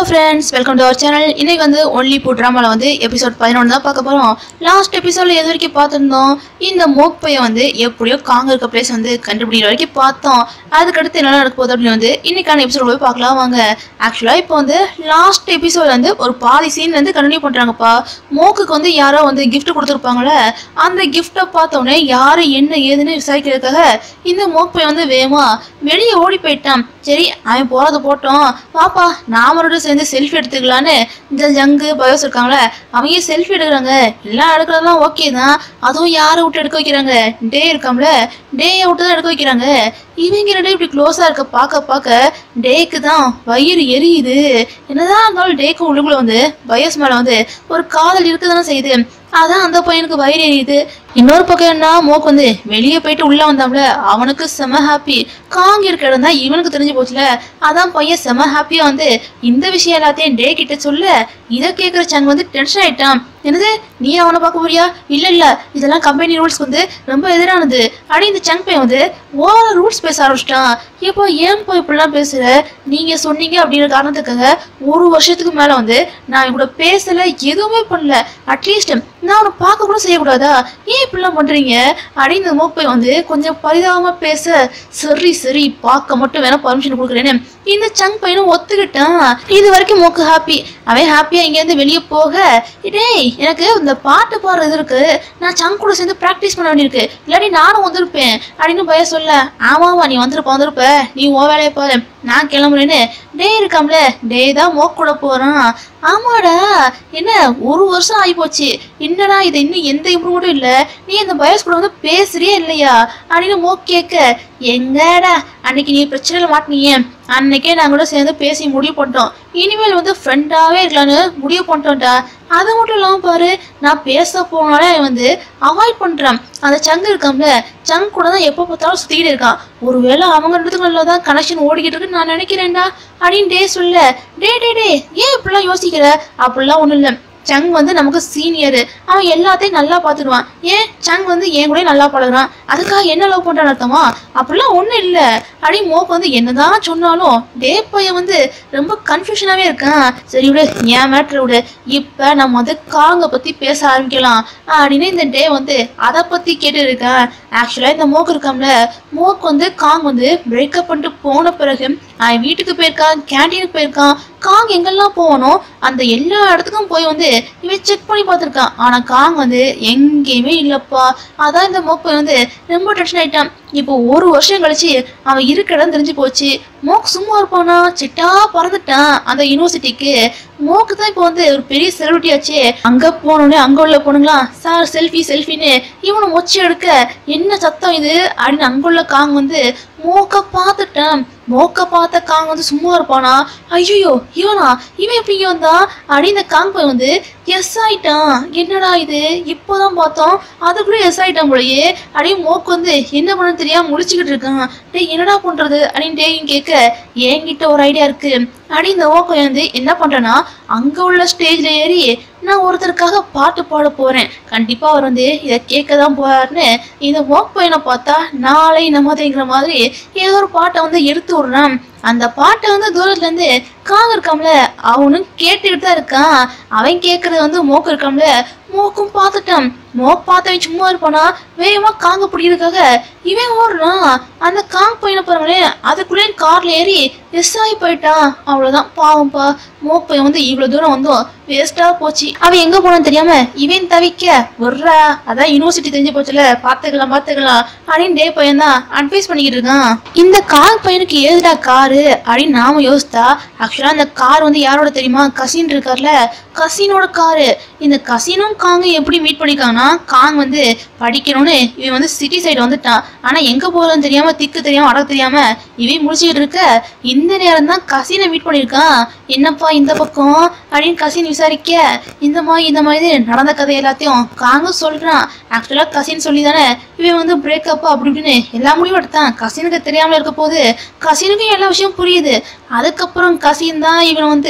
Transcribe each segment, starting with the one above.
friends welcome to our channel இன்னைக்கு வந்து only பூ ட்ராமாவில் வந்து எபிசோட் பதினொன்று தான் பார்க்க போகிறோம் லாஸ்ட் எபிசோடில் எது வரைக்கும் பார்த்துருந்தோம் இந்த மோக் பையன் வந்து எப்படியோ காங்க இருக்க பிளேஸ் வந்து கண்டுபிடிக்கிற வரைக்கும் பார்த்தோம் அதுக்கடுத்து என்ன நடக்க போகுது அப்படின்னு வந்து இன்னைக்கான எபிசோட் போய் பார்க்கலாம் வாங்க ஆக்சுவலாக இப்போ வந்து லாஸ்ட் எபிசோட் வந்து ஒரு பாதி சீன் வந்து கண்டினியூ பண்ணுறாங்கப்பா மோக்குக்கு வந்து யாரோ வந்து gift கொடுத்துருப்பாங்களே அந்த கிஃப்ட்டை பார்த்தோன்னே யார் என்ன ஏதுன்னு விசாரிக்கிறதுக்காக இந்த மோக் பையன் வந்து வேகமா வெளியே ஓடி போயிட்டான் சரி அவன் போறது போட்டோம் பாப்பா நாமளோட சேர்ந்து செல்ஃபி எடுத்துக்கலான்னு இந்த ஜங்கு பயோஸ் இருக்காங்களே அவங்க செல்ஃபி எடுக்கிறாங்க எல்லாம் எடுக்கிறதெல்லாம் ஓகே தான் அதுவும் யாரை விட்டு எடுக்க வைக்கிறாங்க டே இருக்காம்ல டேயை விட்டு தான் எடுக்க வைக்கிறாங்க இவங்க ரெண்டு இப்படி க்ளோஸாக இருக்க பார்க்க பார்க்க டேக்கு தான் வயிறு எரியுது என்னதான் இருந்தாலும் டேக்கு உள்ளுக்குள்ள வந்து பயோஸ் மேலே வந்து ஒரு காதல் இருக்க தானே செய்யுது அதான் அந்த பையனுக்கு வயிறு எரியுது இன்னொரு பக்கம் என்ன மோக் வந்து வெளியே போயிட்டு உள்ள வந்தாம்ல அவனுக்கு செம ஹாப்பி காங் இருக்கிற இடம் தான் இவனுக்கு தெரிஞ்சு போச்சுல அதான் பையன் செம ஹாப்பியா வந்து இந்த விஷயம் எல்லாத்தையும் டே கிட்ட சொல்ல இதை கேட்குற சங் வந்து டென்ஷன் ஆயிட்டான் என்னது நீ அவனை பார்க்க போறியா இல்ல இல்ல இதெல்லாம் கம்பெனி ரூல்ஸ்க்கு வந்து ரொம்ப எதிரானது அப்படி இந்த சங் பையன் வந்து ஓவர ரூல்ஸ் பேச ஆரம்பிச்சிட்டான் இப்போ ஏன் போய் இப்படிலாம் பேசுற நீங்க சொன்னீங்க அப்படிங்கிற காரணத்துக்காக ஒரு வருஷத்துக்கு மேல வந்து நான் இவன் கூட பேசல எதுவுமே பண்ணல அட்லீஸ்ட் நான் அவனை பார்க்க கூட செய்யக்கூடாதா ஏன் இப்படிலாம் பண்றீங்க அப்படின்னு இந்த மூப்பை வந்து கொஞ்சம் பரிதாபமா பேச சரி சரி பார்க்க மட்டும் வேணா பர்மிஷன் கொடுக்குறேன்னு இந்த சங் பையனும் ஒத்துக்கிட்டான் இது வரைக்கும் மூக்கு ஹாப்பி அவன் ஹாப்பியா இங்கேருந்து வெளியே போக டேய் எனக்கு இந்த பாட்டு பாடுறது இருக்கு நான் சங் கூட சேர்ந்து ப்ராக்டிஸ் பண்ண வேண்டியிருக்கு இல்லாட்டி நானும் வந்திருப்பேன் அப்படின்னு பய சொல்ல ஆமாமா நீ வந்திருப்ப வந்திருப்ப நீ உன் வேலையை பாரு நான் கிளம்புறேன்னு டே இருக்காம்ல டே தான் மோக் கூட போறான் ஆமாடா என்ன ஒரு வருஷம் ஆகி போச்சு என்னடா இது இன்னும் எந்த இம்ப்ரூவ்மெண்ட்டும் இல்ல நீ இந்த பயஸ் கூட வந்து பேசுறியே இல்லையா அப்படின்னு மோக் கேட்க எங்கடா அன்னைக்கு நீ பிரச்சனையில மாட்டினியே அன்னைக்கே நாங்க கூட சேர்ந்து பேசி முடிவு பண்ணிட்டோம் இனிமேல் வந்து ஃப்ரெண்டாவே இருக்கலான்னு முடிவு பண்ணிட்டோம்டா அது மட்டும் இல்லாம பாரு நான் பேச போனாலே அவன் வந்து அவாய்ட் பண்றான் அந்த சங்கு இருக்கான்ல சங்கு கூட தான் எப்போ பார்த்தாலும் சுத்திக்கிட்டு இருக்கான் ஒருவேளை அவங்க ரெண்டுத்துக்குள்ள தான் கனெக்ஷன் ஓடிக்கிட்டு இருக்குன்னு நான் நினைக்கிறேன்டா அப்படின்னு டே சொல்ல டே டே டே ஏன் இப்படிலாம் யோசிக்கிற அப்படிலாம் ஒன்றும் இல்லை சங் வந்து நமக்கு சீனியரு அவன் எல்லாத்தையும் நல்லா பார்த்துடுவான் ஏன் சங் வந்து என் கூட நல்லா பழகுறான் அதுக்காக என்ன லவ் பண்றான்னு அர்த்தமா அப்படிலாம் ஒன்றும் இல்லை அப்படி மோக்கு வந்து என்னதான் சொன்னாலும் டே பையன் வந்து ரொம்ப கன்ஃபியூஷனாகவே இருக்கான் சரி விடு ஏன் மேட்ரு விடு இப்போ நம்ம வந்து காங்க பற்றி பேச ஆரம்பிக்கலாம் அப்படின்னு இந்த டே வந்து அதை பற்றி கேட்டு இருக்கேன் ஆக்சுவலாக இந்த மோக்கு இருக்காம்ல மோக் வந்து காங் வந்து பிரேக்கப் பண்ணிட்டு போன பிறகு அவன் வீட்டுக்கு போயிருக்கான் கேண்டீனுக்கு போயிருக்கான் காங் எங்கெல்லாம் போகணும் அந்த எல்லா இடத்துக்கும் போய் வந்து இவன் செக் பண்ணி பார்த்துருக்கான் ஆனால் காங் வந்து எங்கேயுமே இல்லைப்பா அதான் இந்த மோக்கு வந்து ரொம்ப டென்ஷன் ஆயிட்டான் இப்போ ஒரு வருஷம் கழிச்சு அவன் இருக்க இடம் தெரிஞ்சு போச்சு மோக் சும்மா இருப்பானா சிட்டா பறந்துட்டான் அந்த யூனிவர்சிட்டிக்கு மோக்கு தான் இப்போ வந்து ஒரு பெரிய செலிபிரிட்டி ஆச்சே அங்க போனோடனே அங்க உள்ள பொண்ணுங்களாம் சார் செல்ஃபி செல்ஃபின்னு இவனை மொச்சி எடுக்க என்ன சத்தம் இது அப்படின்னு அங்குள்ள காங் வந்து மோக்க பார்த்துட்டான் மோக்க பார்த்த காங் வந்து சும்மா இருப்பானா ஐயோ இவனா இவன் எப்படி இங்க வந்தா அப்படின்னு இந்த காங் போய் வந்து எஸ் ஆயிட்டான் என்னடா இது இப்போதான் பார்த்தோம் அதுக்குள்ளே எஸ் ஆயிட்டான் போலயே அப்படியே மோக்கு வந்து என்ன பண்ண தெரியாம முழிச்சுக்கிட்டு இருக்கான் டேய் என்னடா பண்றது அப்படின்னு டேயும் கேட்க என்கிட்ட ஒரு ஐடியா இருக்கு அப்படி இந்த ஓக்கம் வந்து என்ன பண்றேன்னா அங்க உள்ள ஸ்டேஜ்ல ஏறி நான் ஒருத்தருக்காக பாட்டு பாட போறேன் கண்டிப்பா அவர் வந்து இதை கேட்க தான் போறாருன்னு இந்த ஓக் பையனை பார்த்தா நாளை நமதேங்கிற மாதிரி ஏதோ ஒரு பாட்டை வந்து எடுத்து விடுறான் அந்த பாட்டை வந்து தூரத்துல இருந்து காங்க இருக்காம்ல அவனும் கேட்டுக்கிட்டு தான் இருக்கான் அவன் கேட்கறது வந்து மோக்கு இருக்காம்ல மோக்கும் பார்த்துட்டான் மோக் பார்த்தவன் சும்மா இருப்பானா வேகமா காங்க பிடிக்கிறதுக்காக இவன் ஓடுறான் அந்த காங் பையனை பாருங்களேன் அதுக்குள்ளே கார்ல ஏறி எஸ் ஆகி போயிட்டான் அவ்வளவுதான் பாவம்ப்பா மோக் பையன் வந்து இவ்வளவு தூரம் வந்தோம் வேஸ்டா போச்சு அவன் எங்க போனான்னு தெரியாம இவன் தவிக்க வர்றா அதான் யூனிவர்சிட்டி தெரிஞ்சு போச்சுல பாத்துக்கலாம் பாத்துக்கலாம் அப்படின்னு டே பையன் தான் அட்வைஸ் பண்ணிக்கிட்டு இருக்கான் இந்த கார் பையனுக்கு ஏதுடா காரு அப்படின்னு நாம யோசித்தா ஆக்சுவலா இந்த கார் வந்து யாரோட தெரியுமா கசின் இருக்கார்ல கசினோட காரு இந்த கசினும் காங்கும் எப்படி மீட் பண்ணிருக்காங்கன்னா காங் வந்து படிக்கணும்னு இவன் வந்து சிட்டி சைடு வந்துட்டான் ஆனா எங்க போறதுன்னு தெரியாம திக்கு தெரியாம அடக்க தெரியாம இவன் முடிச்சுக்கிட்டு இருக்க இந்த நேரம் தான் கசினை மீட் பண்ணியிருக்கான் என்னப்பா இந்த பக்கம் அப்படின்னு கசின் விசாரிக்க இந்த மாதிரி இந்த மாதிரி நடந்த கதை எல்லாத்தையும் காங்கும் சொல்றான் ஆக்சுவலா கசின் சொல்லி தானே இவன் வந்து பிரேக்கப் அப்படி இப்படின்னு எல்லா முடிவும் எடுத்தான் கசினுக்கு தெரியாமல இருக்க போது கசினுக்கும் எல்லா விஷயம் புரியுது அதுக்கப்புறம் கசின் தான் இவன் வந்து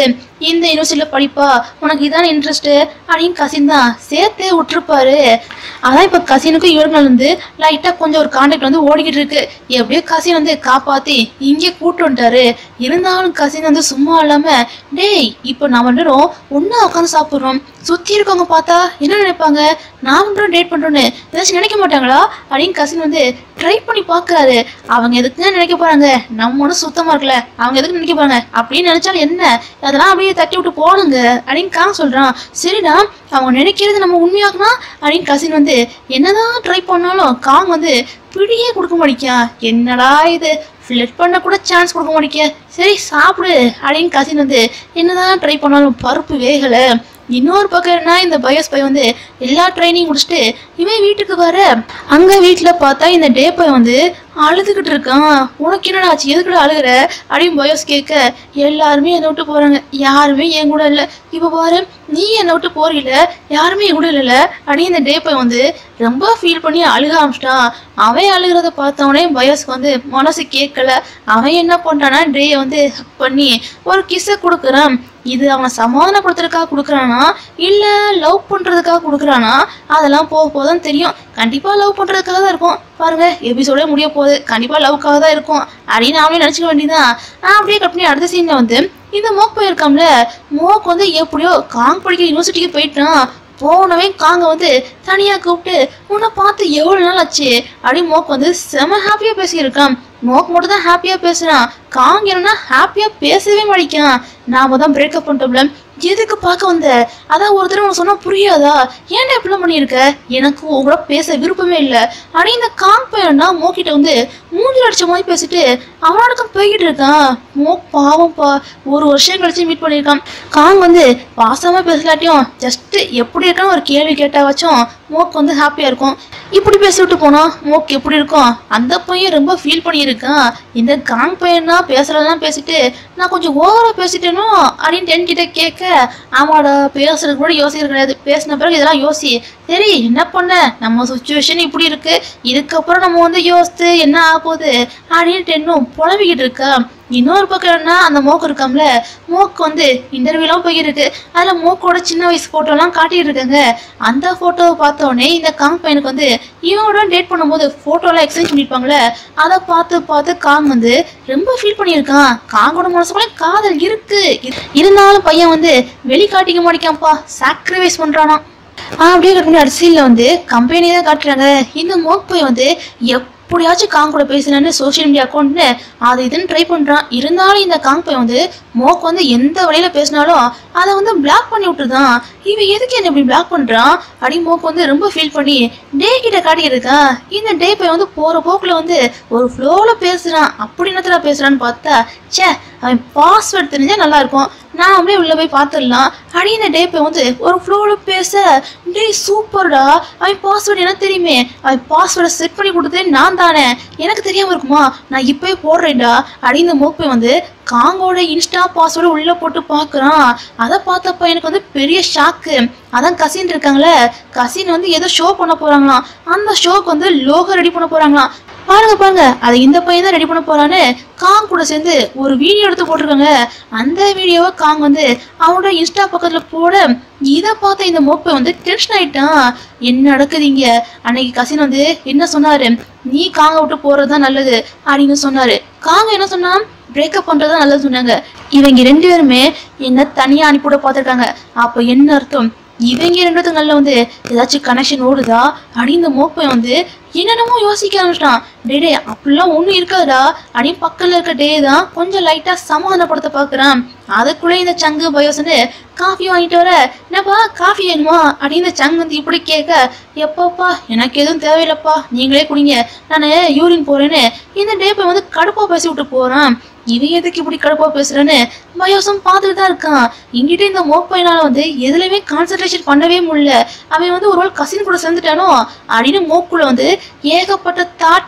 இந்த யூனிவர்சிட்டியில் படிப்பா உனக்கு இதான இன்ட்ரெஸ்ட்டு அப்படின்னு கசின் தான் சேர்த்தே விட்டுருப்பாரு அதான் இப்போ கசினுக்கும் இவர்கள் வந்து லைட்டாக கொஞ்சம் ஒரு கான்டாக்ட் வந்து ஓடிக்கிட்டு இருக்கு எப்படியோ கசின் வந்து காப்பாற்றி இங்கே கூட்டு வந்துட்டாரு இருந்தாலும் கசின் வந்து சும்மா இல்லாமல் டேய் இப்போ நான் வந்துடும் ஒன்றா உட்காந்து சாப்பிட்றோம் சுற்றி இருக்கவங்க பார்த்தா என்ன நினைப்பாங்க நான் மட்டும் டேட் பண்ணுறோன்னு ஏதாச்சும் நினைக்க மாட்டாங்களா அப்படின்னு கசின் வந்து ட்ரை பண்ணி பார்க்குறாரு அவங்க எதுக்குங்க நினைக்க போகிறாங்க நம்ம ஒன்றும் சுத்தமாக இருக்கல அவங்க எதுக்கு நினைக்க போகிறாங்க அப்படின்னு நினச்சாலும் என்ன அதெல்லாம் அப்படியே தட்டி விட்டு போடுங்க அப்படின்னு காங்க சொல்கிறான் சரிடா அவங்க நினைக்கிறது நம்ம உண்மையாகனா அப்படின்னு கசின் வந்து என்னதான் ட்ரை பண்ணாலும் காங் வந்து பிடியே கொடுக்க மாட்டேக்கா என்னடா இது ஃப்ளட் பண்ண கூட சான்ஸ் கொடுக்க மாட்டேங்க சரி சாப்பிடு அப்படின்னு கசின் வந்து என்னதான் ட்ரை பண்ணாலும் பருப்பு வேகலை இன்னொரு பக்கம் என்ன இந்த பயஸ் பை வந்து எல்லா ட்ரைனிங் முடிச்சுட்டு இவன் வீட்டுக்கு வர அங்க வீட்டுல பார்த்தா இந்த டே பை வந்து அழுதுகிட்டு இருக்கான் உனக்கு என்னடா ஆச்சு எதுக்குடா அழுகுற அப்படின்னு பயஸ் கேட்க எல்லாருமே என்னை விட்டு போறாங்க யாருமே என் கூட இல்லை இப்போ பாரு நீ என்னை விட்டு போறீல யாருமே என் கூட இல்லைல்ல அப்படின்னு இந்த டே பை வந்து ரொம்ப ஃபீல் பண்ணி அழுக ஆரம்பிச்சிட்டான் அவன் அழுகிறத பார்த்தவனே பயஸ்க்கு வந்து மனசு கேட்கல அவன் என்ன பண்றானா டேயை வந்து hug பண்ணி ஒரு கிஸ்ஸை கொடுக்குறான் இது அவன் சமாதானப்படுத்துறதுக்காக கொடுக்குறானா இல்லை லவ் பண்ணுறதுக்காக கொடுக்குறானா அதெல்லாம் போக போதான் தெரியும் கண்டிப்பாக லவ் பண்ணுறதுக்காக தான் இருக்கும் பாருங்க எபிசோடே முடிய போகுது கண்டிப்பாக லவ்க்காக தான் இருக்கும் அப்படின்னு அவனே நினச்சிக்க வேண்டியதான் நான் அப்படியே கட் பண்ணி அடுத்த சீனில் வந்து இந்த மோக் போயிருக்காம்ல மோக் வந்து எப்படியோ காங் படிக்கிற யூனிவர்சிட்டிக்கு போயிட்டான் போனவே காங்க வந்து தனியாக கூப்பிட்டு உன்னை பார்த்து எவ்வளோ நாள் ஆச்சு அப்படின்னு மோக் வந்து செம ஹாப்பியாக பேசியிருக்கான் மோக் மட்டும் தான் ஹாப்பியாக பேசுகிறான் காங் என்னன்னா ஹாப்பியாக பேசவே மாட்டேங்கான் நாம தான் பிரேக்கப் பண்ணிட்டோம்ல எதுக்கு பார்க்க வந்த அதான் ஒரு தடவை உனக்கு சொன்னா புரியாதா ஏன்டா இப்படிலாம் பண்ணியிருக்க எனக்கு உங்களோட பேச விருப்பமே இல்லை ஆனால் இந்த காங் பையனா மோக்கிட்ட வந்து மூஞ்சில் அடிச்ச மாதிரி பேசிட்டு அவனோடக்கும் போய்கிட்டு இருக்கான் மோக் பாவம்ப்பா ஒரு வருஷம் கழிச்சு மீட் பண்ணியிருக்கான் காங் வந்து பாசமாக பேசலாட்டியும் ஜஸ்ட் எப்படி இருக்கான்னு ஒரு கேள்வி கேட்டாவாச்சும் மோக் வந்து ஹாப்பியாக இருக்கும் இப்படி பேசி விட்டு போனா மோக் எப்படி இருக்கும் அந்த பையன் ரொம்ப ஃபீல் பண்ணியிருக்கான் இந்த காங் பையனா பேசுறதெல்லாம் பேசிட்டு நான் கொஞ்சம் ஓவரா பேசிட்டேனோ அப்படின்னு டென் கிட்ட கேட்க ஆமாடா பேசுறது கூட யோசிக்கிறது கிடையாது பேசின பிறகு இதெல்லாம் யோசி சரி என்ன பண்ண நம்ம சுச்சுவேஷன் இப்படி இருக்கு இதுக்கப்புறம் நம்ம வந்து யோசித்து என்ன ஆக போகுது அப்படின்னு டென்னும் புலம்பிக்கிட்டு இருக்கா இன்னொரு பக்கம் என்ன அந்த மோக்கு இருக்காம்ல மோக்கு வந்து இன்டர்வியூலாம் போயிருக்கு அதில் மோக்கோட சின்ன வயசு ஃபோட்டோலாம் காட்டிட்டு இருக்காங்க அந்த ஃபோட்டோவை பார்த்த உடனே இந்த காங் பையனுக்கு வந்து இவனோட டேட் பண்ணும்போது ஃபோட்டோலாம் எக்ஸ்சேஞ்ச் பண்ணியிருப்பாங்களே அதை பார்த்து பார்த்து காங் வந்து ரொம்ப ஃபீல் பண்ணியிருக்கான் காங்கோட மனசுக்குள்ள காதல் இருக்கு இரு- இருந்தாலும் பையன் வந்து வெளிக்காட்டிக்க மாட்டேங்கான்ப்பா சாக்ரிஃபைஸ் பண்ணுறானா ஆ அப்படியே கட் பண்ணி அரிசியில் வந்து கம்பெனி தான் காட்டுறாங்க இந்த மோக் பையன் வந்து எப்படியாச்சும் காங் கூட பேசலான்னு சோஷியல் மீடியா அக்கௌண்ட்னு அது இதுன்னு ட்ரை பண்ணுறான் இருந்தாலும் இந்த காங் பையன் வந்து மோக் வந்து எந்த வழியில் பேசினாலும் அதை வந்து பிளாக் பண்ணி விட்டுருதான் இவன் எதுக்கு என்ன இப்படி பிளாக் பண்ணுறான் அப்படின்னு மோக் வந்து ரொம்ப ஃபீல் பண்ணி டே கிட்ட காட்டிட்டு இருக்கான் இந்த டே பையன் வந்து போகிற போக்கில் வந்து ஒரு ஃப்ளோவில் பேசுகிறான் அப்படி என்னத்துல பேசுகிறான்னு பார்த்தா ச்சே அவன் பாஸ்வேர்ட் தெரிஞ்சா நல்லா இருக்கும் நான் அப்படியே உள்ள போய் பார்த்துடலாம் அடி இந்த டே போய் வந்து ஒரு ஃப்ளோவில் பேச டே சூப்பர்டா அவன் பாஸ்வேர்டு எனக்கு தெரியுமே அவன் பாஸ்வேர்டை செட் பண்ணி கொடுத்ததே நான் தானே எனக்கு தெரியாம இருக்குமா நான் இப்போயே போடுறேன்டா அடி இந்த மூப்பை வந்து காங்கோட இன்ஸ்டா பாஸ்வேர்டு உள்ள போட்டு பார்க்குறான் அதை பார்த்தப்ப எனக்கு வந்து பெரிய ஷாக்கு அதான் கசின் இருக்காங்களே கசின் வந்து ஏதோ ஷோ பண்ண போறாங்களாம் அந்த ஷோக்கு வந்து லோகோ ரெடி பண்ண போறாங்களாம் பாருங்க பாருங்க அதை இந்த பையன் தான் ரெடி பண்ண போறான்னு காங் கூட சேர்ந்து ஒரு வீடியோ எடுத்து போட்டிருக்காங்க அந்த வீடியோவை காங் வந்து அவனோட இன்ஸ்டா பக்கத்துல போட இதை பார்த்த இந்த மோப்பை வந்து டென்ஷன் ஆயிட்டான் என்ன நடக்குது இங்க அன்னைக்கு கசின் வந்து என்ன சொன்னாரு நீ காங்க விட்டு போறதுதான் நல்லது அப்படின்னு சொன்னாரு காங்க என்ன சொன்னா பிரேக்கப் பண்றது நல்லது சொன்னாங்க இவங்க ரெண்டு பேருமே என்ன தனியா அனுப்பிவிட பார்த்துருக்காங்க அப்ப என்ன அர்த்தம் இவங்க ரெண்டுத்துக்கு நல்ல வந்து ஏதாச்சும் கனெக்ஷன் ஓடுதா அப்படின்னு இந்த மோப்பை வந்து என்னென்னமோ யோசிக்க ஆரம்பிச்சிட்டான் டே டே அப்படிலாம் ஒன்றும் இருக்காதுடா அப்படின்னு பக்கத்தில் இருக்க டே தான் கொஞ்சம் லைட்டாக சமாதானப்படுத்த பார்க்குறான் அதுக்குள்ளே இந்த சங்கு பயோசனு காஃபி வாங்கிட்டு வர என்னப்பா காஃபி வேணுமா அப்படின்னு இந்த சங்கு வந்து இப்படி கேட்க எப்பப்பா எனக்கு எதுவும் தேவையில்லப்பா நீங்களே குடிங்க நான் யூரின் போகிறேன்னு இந்த டே போய் வந்து கடுப்பாக பேசி விட்டு போகிறான் இவன் எதுக்கு இப்படி கடுப்பா பேசுறேன்னு பயோசம் பார்த்துட்டு தான் இருக்கான் இங்கிட்ட இந்த மோப்பையனால வந்து எதுலையுமே கான்சென்ட்ரேஷன் பண்ணவே முடியல அவன் வந்து ஒரு கசின் கூட சேர்ந்துட்டானோ அப்படின்னு மோக்குள்ள வந்து ஏகப்பட்ட தாட்டு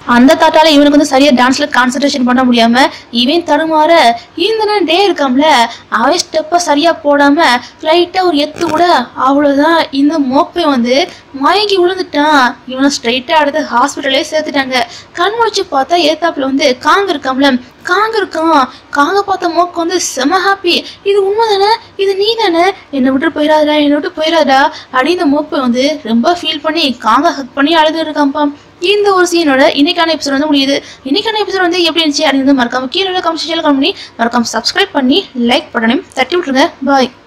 அந்த தாட்டால இவனுக்கு வந்து சரியா டான்ஸ்ல கான்சென்ட்ரேஷன் பண்ண முடியாம இவன் தடுமாற இந்த டே இருக்காம்ல அவன் ஸ்டெப்பை சரியா போடாம லைட்டா ஒரு எத்து கூட அவ்வளவுதான் இந்த மோப்பை வந்து மயங்கி விழுந்துட்டான் இவனை ஸ்ட்ரைட்டா அடுத்து ஹாஸ்பிட்டலே சேர்த்துட்டாங்க கண் வச்சு பார்த்தா ஏத்தாப்புல வந்து காங்க இருக்காம்ல காங்க இருக்கான் காங்க பார்த்த மோக்கு வந்து செம ஹாப்பி இது உண்மைதானே இது நீ தானே என்னை விட்டு போயிடாதடா என்னை விட்டு போயிடாதா அப்படின்னு இந்த மோப்பை வந்து ரொம்ப ஃபீல் பண்ணி காங்க ஹக் பண்ணி அழுது இருக்கான்ப்பா இந்த ஒரு சீனோட இன்னைக்கான எபிசோட் வந்து முடியுது இன்னைக்கான எபிசோட் வந்து எப்படி இருந்துச்சு அப்படின்னு மறக்காம கீழே கமெண்ட் செக்ஷனில் கமெண்ட் பண்ணி மறக்காம சப்ஸ்கிரைப் பண்ணி லைக் பட்டனையும் தட்டி விட்டுருங்க பாய்